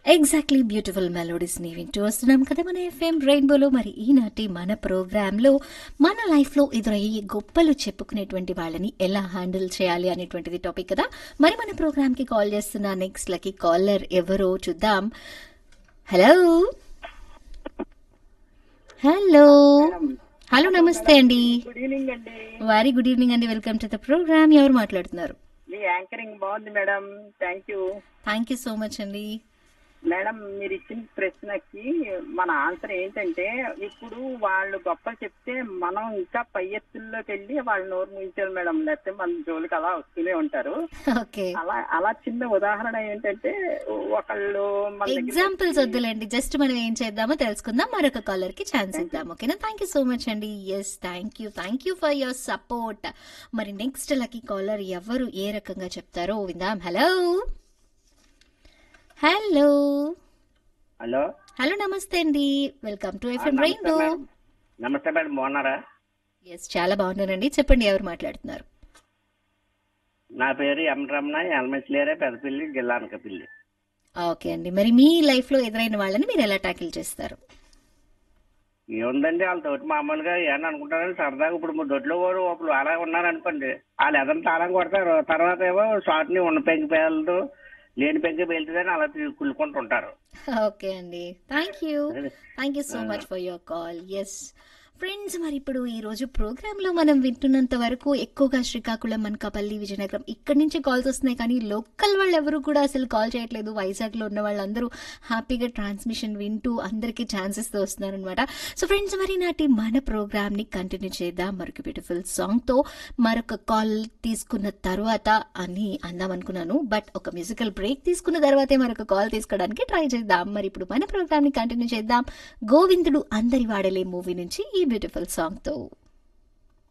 Exactly beautiful melodies ని వింటూ వస్తున్నాం కదా మన ఎఫ్ఎం రెయిన్బోలో మరి ఈనాటి మన ప్రోగ్రాంలో మన లైఫ్ లో ఎదురయ్యే గొప్పలు చెప్పుకునేటువంటి వాళ్ళని ఎలా హ్యాండిల్ చేయాలి అనేటువంటిది టాపిక్ కదా మరి మన ప్రోగ్రామ్ కి కాల్ చేస్తున్న నెక్స్ట్ లకి కాలర్ ఎవరో చూద్దాం హలో హలో హలో నమస్తే అండి గుడ్ ఈవినింగ్ అండి వారి గుడ్ ఈవినింగ్ అండి వెల్కమ్ టు ద ప్రోగ్రామ్ ఎవరు మాట్లాడుతున్నారు మీ యాంకరింగ్ బాగుంది madam thank you thank you so much అండి మేడం మీరు ఇచ్చిన ప్రశ్నకి మన ఆన్సర్ ఏంటంటే ఇప్పుడు వాళ్ళు గొప్పలు చెప్తే మనం ఇంకా పై ఎత్తుల్లోకి వెళ్ళి వాళ్ళు నోరు ముయించాలి మేడం లేకపోతే మన జోలికి అలా వస్తూనే ఉంటారు ఓకే అలా అలా చిన్న ఉదాహరణ ఏంటంటే ఒకళ్ళు మన దగ్గరికి ఎగ్జాంపుల్స్ వద్దులేండి జస్ట్ మనం ఏం చేద్దామో తెలుసుకుందాం మరొక కాలర్ కి ఛాన్స్ ఇద్దాం ఓకేనా థ్యాంక్ యూ సో మచ్ అండి yes thank you thank you for your support మరి నెక్స్ట్ లకి కాలర్ ఎవరు ఏ రకంగా చెప్తారో విందాం హలో హలో హలో హలో నమస్తే అండి వెల్కమ్ టు ఆ, ఎఫ్ఎం నమస్తే రెయిన్బో మేడం. నమస్తే మేడం బాగున్నారా ఎస్ చాలా బాగున్నానండి చెప్పండి ఎవరు మాట్లాడుతున్నారు నా పేరు ఎం రమణ ఎల్మెస్లేరే పెద్దపల్లి జిల్లా అనకపల్లి ఓకే అండి మరి మీ లైఫ్ లో ఎదురైన వాళ్ళని మీరు ఎలా టాకిల్ చేస్తారు ఏముందండి వాళ్ళతోటి మామూలుగా ఏమని అనుకుంటారని సరదాగా ఇప్పుడు మా దొడ్లో వారు ఒకరు అలా ఉన్నారనుకోండి వాళ్ళు ఎదరు తాళం కొడతారు తర్వాత ఏమో షార్ట్ని ఉన్న పెంకి పేలతో లేని పెంకి పేలుతుందని అలా తీ- కుళ్ళుకుంటుంటారు ఓకే అండి thank you thank you so much for your call yes friends మరి ఇప్పుడు ఈ రోజు ప్రోగ్రామ్ లో మనం వింటున్నంత వరకు ఎక్కువగా శ్రీకాకుళం అనకాపల్లి విజయనగరం ఇక్కడి నుంచి కాల్స్ వస్తున్నాయి కానీ లోకల్ వాళ్ళు ఎవరు కూడా అసలు కాల్ చేయట్లేదు వైజాగ్ లో ఉన్న వాళ్ళందరూ హ్యాపీగా ట్రాన్స్మిషన్ వింటూ అందరికీ ఛాన్సెస్ తో వస్తున్నారు అనమాట సో ఫ్రెండ్స్ మరి నాటి మన ప్రోగ్రామ్ ని కంటిన్యూ చేద్దాం మరొక బ్యూటిఫుల్ సాంగ్ తో మరొక కాల్ తీసుకున్న తర్వాత అని అందాం అనుకున్నాను బట్ ఒక మ్యూజికల్ బ్రేక్ తీసుకున్న తర్వాతే మరొక కాల్ తీసుకోవడానికి ట్రై చేద్దాం మరి ఇప్పుడు మన ప్రోగ్రామ్ ని కంటిన్యూ చేద్దాం గోవిందుడు అందరి వాడలే మూవీ నుంచి ఈ బ్యూటిఫుల్ సాంగ్ తో